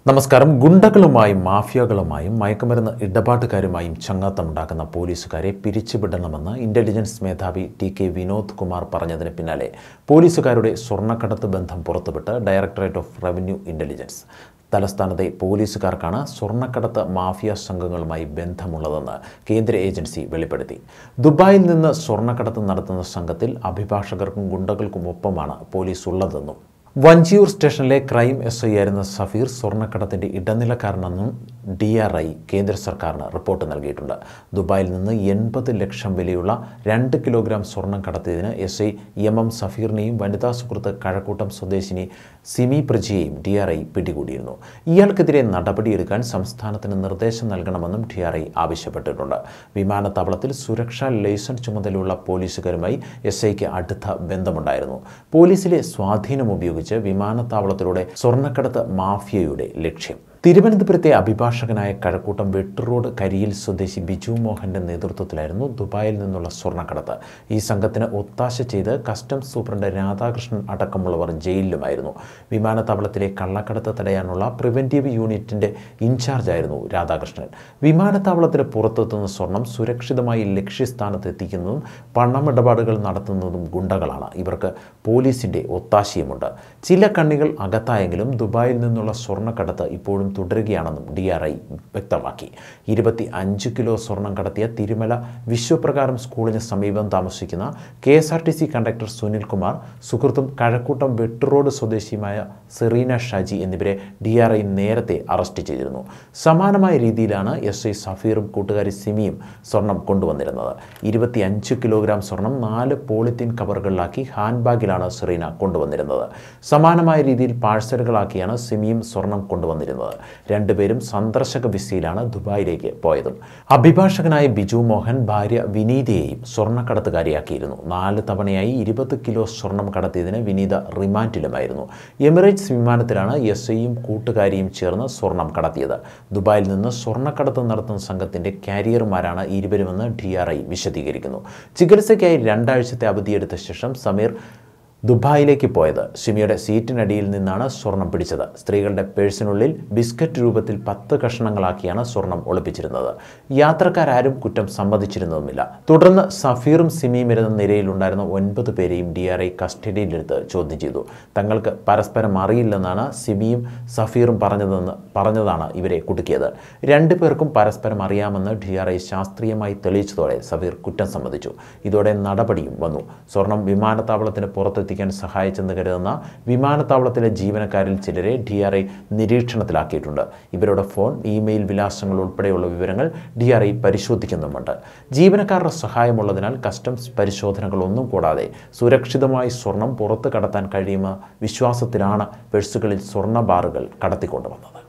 നമസ്കാരം ഗുണ്ടകളുമായും മാഫിയകളുമായും മയക്കുമരുന്ന് ഇടപാട്ടുകാരുമായും ചങ്ങാത്തമുണ്ടാക്കുന്ന പോലീസുകാരെ പിരിച്ചുവിടണമെന്ന് ഇന്റലിജൻസ് മേധാവി ടി കെ വിനോദ് കുമാർ പറഞ്ഞതിന് പിന്നാലെ പോലീസുകാരുടെ സ്വർണ്ണക്കടത്ത് ബന്ധം പുറത്തുവിട്ട് ഡയറക്ടറേറ്റ് ഓഫ് റവന്യൂ ഇന്റലിജൻസ് തലസ്ഥാനത്തെ പോലീസുകാർക്കാണ് സ്വർണ്ണക്കടത്ത് മാഫിയ സംഘങ്ങളുമായി ബന്ധമുള്ളതെന്ന് കേന്ദ്ര ഏജൻസി വെളിപ്പെടുത്തി ദുബായിൽ നിന്ന് സ്വർണ്ണക്കടത്ത് നടത്തുന്ന സംഘത്തിൽ അഭിഭാഷകർക്കും ഗുണ്ടകൾക്കും ഒപ്പമാണ് പോലീസ് ഉള്ളതെന്നും വഞ്ചിയൂർ സ്റ്റേഷനിലെ ക്രൈം എസ് ഐ ആയിരുന്ന സഫീർ സ്വർണ്ണക്കടത്തിന്റെ ഇടനിലക്കാരനെന്നും ഡി ആർ ഐ കേന്ദ്ര സർക്കാരിന് റിപ്പോർട്ട് നൽകിയിട്ടുണ്ട് ദുബായിൽ നിന്ന് എൺപത് ലക്ഷം വിലയുള്ള രണ്ട് കിലോഗ്രാം സ്വർണം കടത്തിയതിന് എസ് ഐ എം എം സഫീറിനെയും വനിതാ സുഹൃത്ത് കഴക്കൂട്ടം സ്വദേശിനി സിമി പ്രജിയെയും ഡി ആർ ഐ പിടികൂടിയിരുന്നു ഇയാൾക്കെതിരെ നടപടിയെടുക്കാൻ സംസ്ഥാനത്തിന് നിർദ്ദേശം നൽകണമെന്നും ഡി ആർ ഐ ആവശ്യപ്പെട്ടിട്ടുണ്ട് വിമാനത്താവളത്തിൽ സുരക്ഷാ ലൈസൻസ് ചുമതലയുള്ള പോലീസുകാരുമായി എസ് ഐക്ക് അടുത്ത ബന്ധമുണ്ടായിരുന്നു പോലീസിലെ സ്വാധീനം ഉപയോഗിച്ച് വിമാനത്താവളത്തിലൂടെ സ്വർണ്ണക്കടത്ത് മാഫിയയുടെ ലക്ഷ്യം തിരുവനന്തപുരത്തെ അഭിഭാഷകനായ കഴക്കൂട്ടം വെട്ടുറോഡ് കരിയിൽ സ്വദേശി ബിജു മോഹന്റെ നേതൃത്വത്തിലായിരുന്നു ദുബായിൽ നിന്നുള്ള സ്വർണ്ണക്കടത്ത് ഈ സംഘത്തിന് ഒത്താശ ചെയ്ത് കസ്റ്റംസ് സൂപ്രണ്ട് രാധാകൃഷ്ണൻ അടക്കമുള്ളവർ ജയിലിലുമായിരുന്നു വിമാനത്താവളത്തിലെ കള്ളക്കടത്ത് തടയാനുള്ള പ്രിവെന്റീവ് യൂണിറ്റിന്റെ ഇൻചാർജായിരുന്നു രാധാകൃഷ്ണൻ വിമാനത്താവളത്തിന് പുറത്തെത്തുന്ന സ്വർണം സുരക്ഷിതമായി ലക്ഷ്യസ്ഥാനത്ത് എത്തിക്കുന്നതും പണമിടപാടുകൾ നടത്തുന്നതും ഗുണ്ടകളാണ് ഇവർക്ക് പോലീസിന്റെ ഒത്താശയുമുണ്ട് ചില കണ്ണികൾ അകത്തായെങ്കിലും ദുബായിൽ നിന്നുള്ള സ്വർണ്ണക്കടത്ത് ഇപ്പോഴും തുടരുകയാണെന്നും ഡി ആർ ഐ വ്യക്തമാക്കി ഇരുപത്തി അഞ്ച് കിലോ സ്വർണം കടത്തിയ തിരുമല വിശ്വപ്രകാരം സ്കൂളിന് സമീപം താമസിക്കുന്ന K S R T C conductor Sunil Kumar സുഹൃത്തും കഴക്കൂട്ടം വെട്ടുറോഡ് സ്വദേശിയുമായ സെറീന ഷാജി എന്നിവരെ ഡി ആർ ഐ നേരത്തെ അറസ്റ്റ് ചെയ്തിരുന്നു സമാനമായ രീതിയിലാണ് എസ് ഐ സഫീറും കൂട്ടുകാരി സിമിയും സ്വർണം കൊണ്ടുവന്നിരുന്നത് ഇരുപത്തി അഞ്ച് കിലോഗ്രാം സ്വർണം നാല് പോളിത്തീൻ കവറുകളിലാക്കി ഹാൻഡ് ബാഗിലാണ് സെറീന കൊണ്ടുവന്നിരുന്നത് സമാനമായ രീതിയിൽ പാഴ്സലുകളാക്കിയാണ് സിമിയും സ്വർണം കൊണ്ടുവന്നിരുന്നത് രണ്ടുപേരും സന്ദർശക വിസയിലാണ് ദുബായിലേക്ക് പോയതും അഭിഭാഷകനായ ബിജു മോഹൻ ഭാര്യ വിനീതയെയും സ്വർണ്ണക്കടത്തുകാരിയാക്കിയിരുന്നു നാല് തവണയായി ഇരുപത് കിലോ സ്വർണം കടത്തിയതിന് വിനീത റിമാൻഡിലുമായിരുന്നു എമിറേറ്റ്സ് വിമാനത്തിലാണ് എസ് ഐയും കൂട്ടുകാരിയും ചേർന്ന് സ്വർണം കടത്തിയത് ദുബായിൽ നിന്ന് സ്വർണ്ണക്കടത്ത് നടത്തുന്ന സംഘത്തിന്റെ കാരിയർമാരാണ് ഇരുവരുമെന്ന് ഡി ആർ ഐ വിശദീകരിക്കുന്നു ചികിത്സയ്ക്കായി രണ്ടാഴ്ചത്തെ അവധിയെടുത്ത ശേഷം സമീർ ദുബായിലേക്ക് പോയത് സിമിയുടെ സീറ്റിനടിയിൽ നിന്നാണ് സ്വർണം പിടിച്ചത് സ്ത്രീകളുടെ പേഴ്സിനുള്ളിൽ ബിസ്ക്കറ്റ് രൂപത്തിൽ പത്ത് കഷ്ണങ്ങളാക്കിയാണ് സ്വർണം ഒളിപ്പിച്ചിരുന്നത് യാത്രക്കാരും കുറ്റം സമ്മതിച്ചിരുന്നതുമില്ല തുടർന്ന് സഫീറും സിമിയും ഇരുന്ന നിരയിലുണ്ടായിരുന്ന ഒൻപത് പേരെയും ഡി ആർ ഐ കസ്റ്റഡിയിലെടുത്ത് ചോദ്യം ചെയ്തു തങ്ങൾക്ക് പരസ്പരം അറിയില്ലെന്നാണ് സിമിയും സഫീറും പറഞ്ഞതെന്ന് പറഞ്ഞതാണ് ഇവരെ കുടുക്കിയത് രണ്ടു പേർക്കും പരസ്പരം അറിയാമെന്ന് ഡി ആർ ഐ ശാസ്ത്രീയമായി തെളിയിച്ചതോടെ സഫീർ കുറ്റം സമ്മതിച്ചു ഇതോടെ നടപടിയും വന്നു സ്വർണം വിമാനത്താവളത്തിന് പുറത്തെത്തിക്കാൻ സഹായിച്ചെന്ന് കരുതുന്ന വിമാനത്താവളത്തിലെ ജീവനക്കാരിൽ ചിലരെ ഡി ആർ ഐ നിരീക്ഷണത്തിലാക്കിയിട്ടുണ്ട് ഇവരുടെ ഫോൺ ഇമെയിൽ വിലാസങ്ങൾ ഉൾപ്പെടെയുള്ള വിവരങ്ങൾ ഡി ആർ ഐ പരിശോധിക്കുന്നുമുണ്ട് ജീവനക്കാരുടെ സഹായമുള്ളതിനാൽ കസ്റ്റംസ് പരിശോധനകളൊന്നും കൂടാതെ സുരക്ഷിതമായി സ്വർണം പുറത്ത് കടത്താൻ കഴിയുന്ന വിശ്വാസത്തിലാണ് പേഴ്സുകളിൽ സ്വർണ്ണ ബാറുകൾ കടത്തിക്കൊണ്ടുവന്നത്